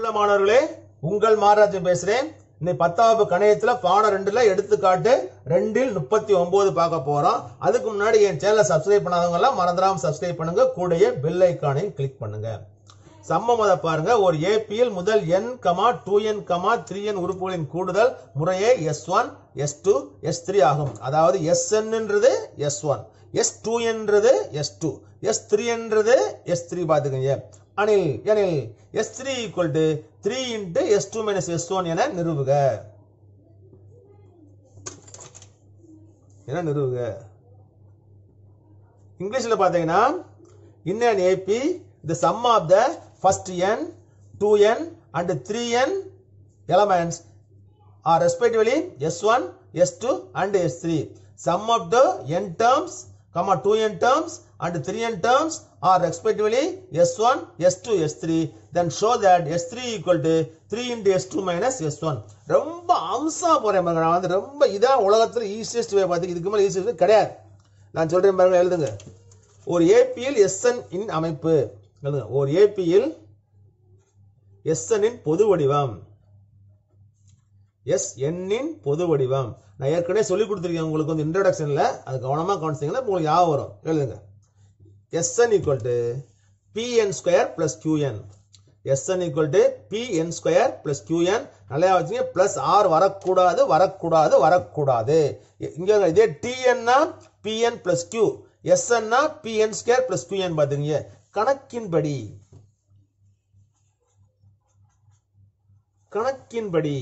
உள்ள மாணவர்களே உங்கள் மாராஜன் பேசுறேன் இன்னைக்கு பத்தாவது கணையத்துல பாடம் ரெண்டுல எடுத்துக்காட்டு ரெண்டில் முப்பத்தி ஒன்பது பார்க்க போறோம் அதுக்கு முன்னாடி என் சேனலை சப்ஸ்கிரைப் பண்ணாதவங்க எல்லாம் மறந்துடாம சப்ஸ்கிரைப் பண்ணுங்க கூடயே பெல் ஐக்கானையும் கிளிக் பண்ணுங்க சம்மம் அதை பாருங்க ஒரு ஏபியில் முதல் n comma two n comma three n உறுப்புகளின் கூடுதல் முறையே S one S two S three ஆகும் அதாவது எஸ் என்றது எஸ் ஒன் எஸ் டூ என்றது எஸ் டூ எஸ் த்ரீ என்றது எஸ் த்ரீ பார்த்துக்கங்க அனில் எனில் S three equal to three into S two minus S one என நிறுவுக என நிறுவுக இங்கிலீஷ்ல பாத்தீங்கன்னா in an AP the sum of the first n 2n and 3n elements are respectively s1 s2 and s3 sum of the n terms comma 2n terms and 3n terms are respectively s1 s2 s3 then show that s3 equal to 3 into s2 minus s1 ரொம்ப அம்சா போறேன் பாருங்க நான் வந்து ரொம்ப இதான் உலகத்துல easiest way பார்த்து இதுக்கு மேல ஈஸியஸ்ட் கிடையாது நான் சொல்றேன் பாருங்க எழுதுங்க ஒரு ஏபியில் எஸ்என் இன் அமைப்பு எழுதுங்க. ஒரு ஏபியில் எஸ்என் இன் பொது வடிவம் எஸ் எண்ணின் பொது வடிவம் நான் ஏற்கனவே சொல்லி கொடுத்துருக்கேன் உங்களுக்கு வந்து இன்ட்ரடக்ஷன்ல அது கவனமா கவனிச்சிங்கன்னா உங்களுக்கு ஞாபகம் வரும் எழுதுங்க S n equal to p n square plus q n S n equal to p n square plus q n நல்லா வச்சுங்க பிளஸ் ஆர் வரக்கூடாது வரக்கூடாது வரக்கூடாது இங்க இதே டிஎன்னா பிஎன் பிளஸ் கியூ எஸ்என்னா பிஎன் ஸ்கொயர் பிளஸ் கியூஎன் பாத்துங்க கணக்கின்படி கணக்கின்படி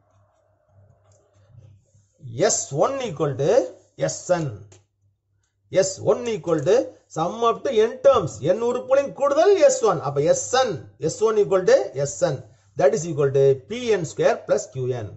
S one equal to S n S one equal to sum of to n terms n உறுப்புகளின் கூடுதல் எஸ் ஒன் அப்ப S n S one equal to S n that is equal to p n square plus q n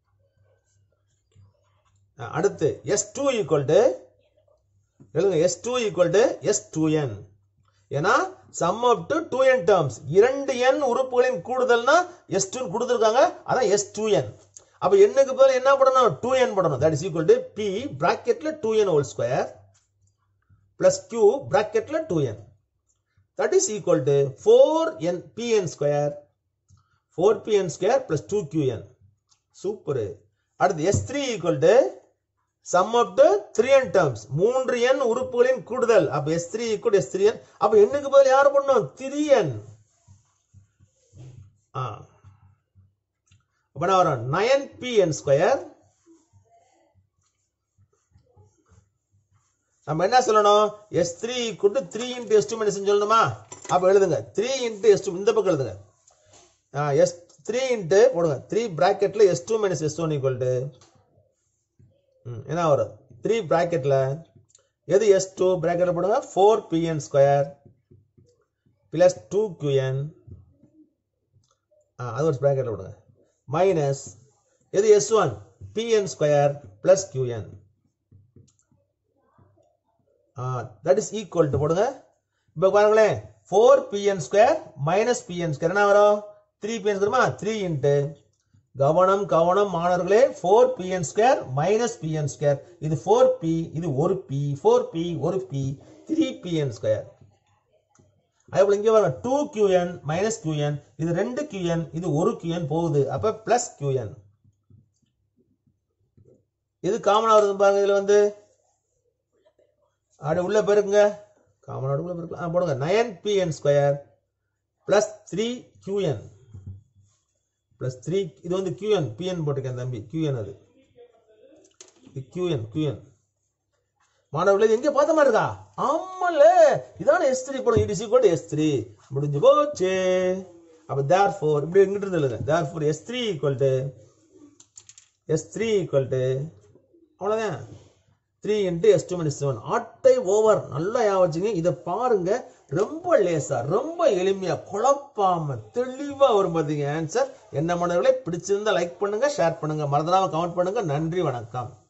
அடுத்து S two equal to எழுதுங்க S two equal to S two n ஏன்னா sum of to two n terms இரண்டு n உறுப்புகளின் கூடுதல்னா S two கொடுத்துருக்காங்க அதான் S two என் அப்ப எண்ணுக்கு பதில் என்ன பண்ணணும் டூ என் பண்ணணும் that is equal to p பிராக்கெட்ல two n whole square plus q பிராக்கெட்ல two n that is equal to four n p n square four p n square plus two q n super அடுத்து S three equal to sum of the three n terms மூன்று எண் உறுப்புகளின் கூடுதல் அப்ப S three equal S three n அப்ப எண்ணுக்கு பதில் யார் பண்ணும் த்ரீ என் அப்ப என்ன வரும் நயன் பி என் ஸ்கொயர் நம்ம என்ன சொல்லணும் S three equal to three into S two minus சொல்லணுமா அப்ப எழுதுங்க த்ரீ இன்ட்டு எஸ் டூ இந்த பக்கம் எழுதுங்க எஸ் த்ரீ இன்ட்டு போடுங்க த்ரீ பிராக்கெட்ல S two minus S one equal to என்ன வரும் த்ரீ பிராக்கெட்ல எது எஸ் டூ பிராக்கெட்ல போடுங்க four p n square plus two q n அது ஒரு பிராக்கெட்ல போடுங்க மைனஸ் எது S one p n square plus q n that is equal to போடுங்க இப்போ பாருங்களேன் four p n square minus p n square என்ன வரும் த்ரீ பிஎன் ஸ்கொயர்மா த்ரீ இன்ட்டு கவனம் கவனம் மாணவர்களே four p n square minus p n square இது ஃபோர் பி இது ஒரு பி ஃபோர் பி ஒரு பி த்ரீ பிஎன் ஸ்கொயர் அதே போல இங்க வரும் டூ கியூஎன் மைனஸ் கியூஎன் இது ரெண்டு கியூஎன் இது ஒரு கியூஎன் போகுது அப்ப பிளஸ் கியூஎன் இது காமனா வருது பாருங்க இதுல வந்து அப்படி உள்ள பெருக்குங்க காமனோட உள்ள பெருக்கலாம் போடுங்க nine p n square plus three q n plus three இது வந்து கியூஎன் பிஎன் போட்டிருக்கேன் தம்பி கியூஎன் அது இது கியூஎன் கியூஎன் மாணவர்களே இது எங்க பார்த்த மாதிரி இருக்கா ஆமால இதான எஸ் த்ரீ போடும் it is equal S three முடிஞ்சு போச்சு அப்ப தேர் ஃபோர் இப்படி எங்கிட்டு இருந்து எழுதுங்க therefore S three equal to S three equal to அவ்வளோதான் three into S two minus seven ஆட்டை ஓவர் நல்லா ஞாபகம் வச்சுங்க இதை பாருங்க ரொம்ப லேசா ரொம்ப எளிமையா குழப்பாம தெளிவா வரும் பாத்தீங்க ஆன்சர் என்ன மாணவர்களே பிடிச்சிருந்தா லைக் பண்ணுங்க ஷேர் பண்ணுங்க மறந்துடாம கமெண்ட் பண்ணுங்க நன்றி வணக்கம்